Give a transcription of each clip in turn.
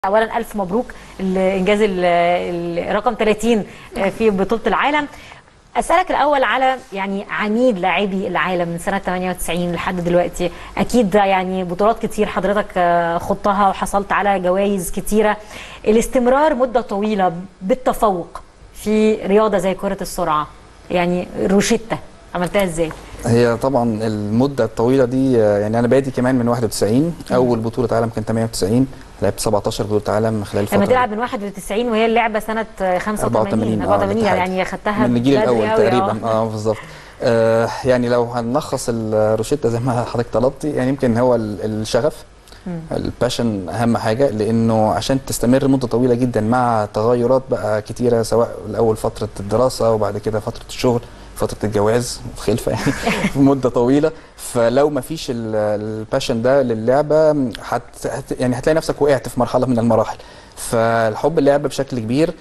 اولا الف مبروك الانجاز ال- ال- رقم 30 في بطوله العالم اسالك الاول على يعني عميد لاعبي العالم من سنه 98 لحد دلوقتي اكيد ده يعني بطولات كتير حضرتك آه، خضتها وحصلت على جوائز كتيره الاستمرار مده طويله بالتفوق في رياضه زي كره السرعه يعني روشيتا عملتها ازاي هي طبعا المده الطويله دي آه، يعني انا بادي كمان من 91 اول بطوله عالم كان 98 لعبت 17 بطوله عالم خلال الفتره لما دي. تلعب من 91 وهي اللعبه سنه 85 84 84 الاتحاد. يعني خدتها من الجيل بدري الاول أوي، تقريبا اه بالظبط آه يعني لو هنلخص الروشيتا زي ما حضرتك طلبتي يعني يمكن هو ال- الشغف الباشن اهم حاجه لانه عشان تستمر مده طويله جدا مع تغيرات بقى كتيره سواء الاول فتره الدراسه وبعد كده فتره الشغل فتره الجواز خلفه يعني في مده طويله فلو ما فيش ال- الباشن ده للعبه هت هت- يعني هتلاقي نفسك وقعت في مرحله من المراحل فالحب اللعبه بشكل كبير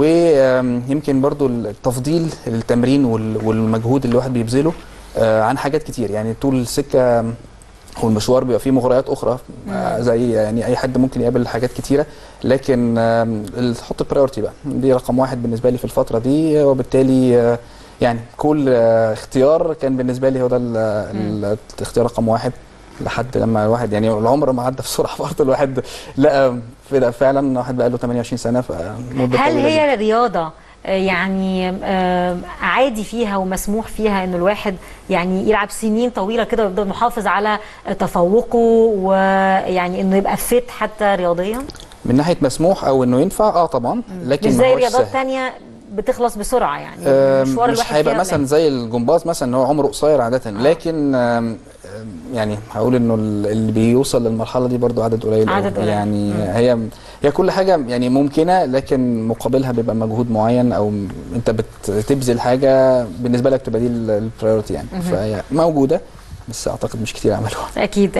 ويمكن برضو التفضيل التمرين وال- والمجهود اللي الواحد بيبذله آه، عن حاجات كتير يعني طول السكه والمشوار بيبقى فيه مغريات اخرى آه، زي يعني اي حد ممكن يقابل حاجات كتيره لكن آم، ال- تحط البرايورتي بقى دي رقم واحد بالنسبه لي في الفتره دي وبالتالي آه، يعني كل آه، اختيار كان بالنسبه لي هو ده ال- ال- الاختيار رقم واحد لحد لما الواحد يعني العمر ما عدى بسرعه برضه الواحد لقى في- فعلا واحد بقى له 28 سنه فمده هل طويلة هي رياضة آه، يعني آه، عادي فيها ومسموح فيها ان الواحد يعني يلعب سنين طويله كده ويفضل محافظ على تفوقه ويعني انه يبقى فت حتى رياضيا من ناحيه مسموح او انه ينفع اه طبعا لكن مش ما زي هوش رياضات سهل. تانية بتخلص بسرعه يعني آم، مشوار مش الواحد هيبقى فيها مثلا قليل. زي الجمباز مثلا ان هو عمره قصير عاده لكن آم، آم، يعني هقول انه ال- اللي بيوصل للمرحله دي برضو عدد قليل عدد أوي. قليل. يعني هي هي كل حاجه يعني ممكنه لكن مقابلها بيبقى مجهود معين او انت بتبذل حاجه بالنسبه لك تبقى دي البرايورتي يعني فهي موجوده بس اعتقد مش كتير عملوها اكيد